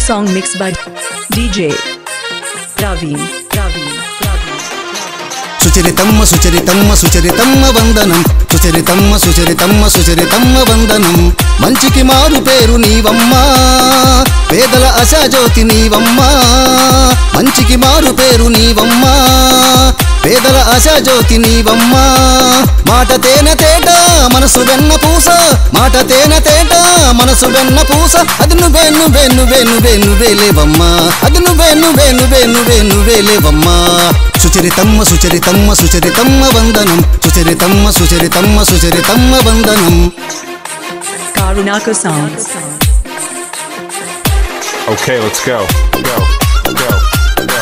song mixed by DJ Raveen. Raveen. Raveen. సుచరితమ్మ సుచరితమ్మ సుచరితమ్మ వందనం సుచరితమ్మ సుచరితమ్మ సుచరితమ్మ వందనం మంచికి మారు పేరు నీవమ్మా పేదల అశాజ్యోతి నీవమ్మా మంచికి మారు పేరు నీవమ్మా పేదల అశాజ్యోతి నీవమ్మా మాట తేనె తేట మనసు వెన్న పూస మాట తేనె తేట మనసు వెన్న పూస అది నువ్వే నువ్వే నువ్వే నువ్వే నువ్వే లేవమ్మా అది నువ్వే నువ్వే నువ్వే నువ్వే నువ్వే లేవమ్మా సుచరితమ్మ సుచరితమ్మ సుచరితమ్మ వందనం సుచరితమ్మ సుచరితమ్మ సుచరితమ్మ వందనం Karunaka Sounds. Okay, let's go. Go. Go. Go.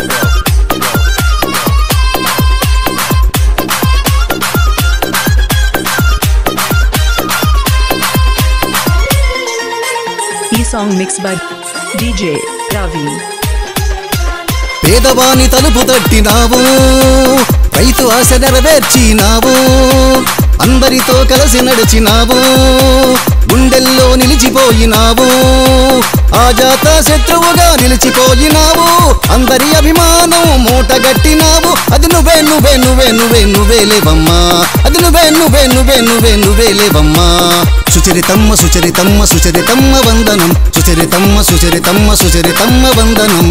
E song mixed by DJ Raveen. పేదవాని తలుపు తట్టినావు రైతు ఆశ నెరవేర్చినావు అందరితో కలిసి నడిచినావు గుండెల్లో నిలిచిపోయినావు ఆజాత శత్రువుగా నిలిచిపోయినావు అందరి అభిమానం మూటగట్టినావు అది నువ్వే నువ్వే నువ్వే నువ్వే నువ్వే లేవమ్మా అది నువ్వే నువ్వే నువ్వే నువ్వే నువ్వే లేవమ్మా సుచరితమ్మ సుచరితమ్మ సుచరితమ్మ వందనం సుచరితమ్మ సుచరితమ్మ సుచరితమ్మ వందనం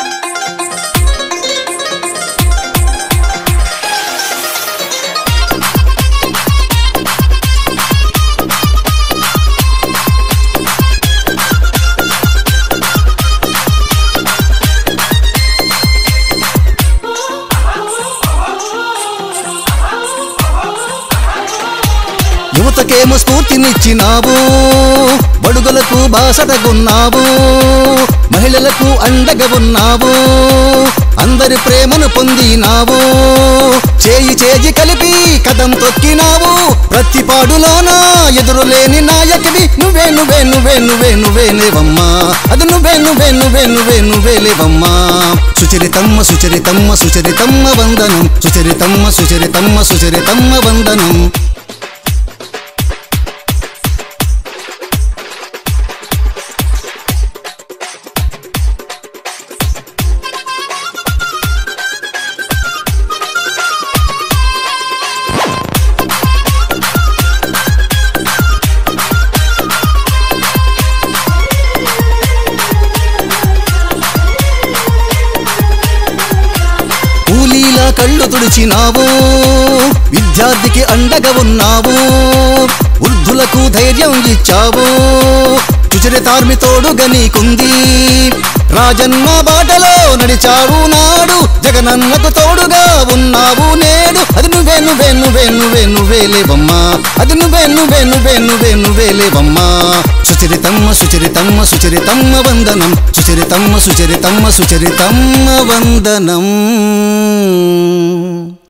యువతకేమో స్ఫూర్తినిచ్చినావు బడుగులకు బాసటగున్నావు మహిళలకు అండగా ఉన్నావు అందరి ప్రేమను పొందినావు చేయి చేయి కలిపి కదం తొక్కినావు ప్రతి పాడులోన ఎదురులేని నాయకివి నువ్వే నువ్వే నువ్వే నువ్వే నువ్వే లేవమ్మా అది నువ్వే నువ్వే నువ్వే నువ్వే నువ్వే లేవమ్మా సుచరితమ్మ సుచరితమ్మ సుచరితమ్మ వందనం సుచరితమ్మ సుచరితమ్మ సుచరితమ్మ వందనం కూలీలా కళ్ళు తుడిచినావు విద్యార్థికి అండగా ఉన్నావు వృద్ధులకు ధైర్యం ఇచ్చావు చుచరితార్మి తోడుగా నీకుంది రాజన్న బాటలో నడిచావు నాడు జగనన్నకు తోడుగా ఉన్నావు నేడు అది నువ్వే నువ్వే నువ్వే నువ్వే నువ్వే లేవమ్మా అది నువ్వే నువ్వే నువ్వే నువ్వే నువ్వే లేవమ్మా సుచరితమ్మ సుచరితమ్మ సుచరితమ్మ వందనం సుచరితమ్మ సుచరితమ్మ సుచరితమ్మ వందనం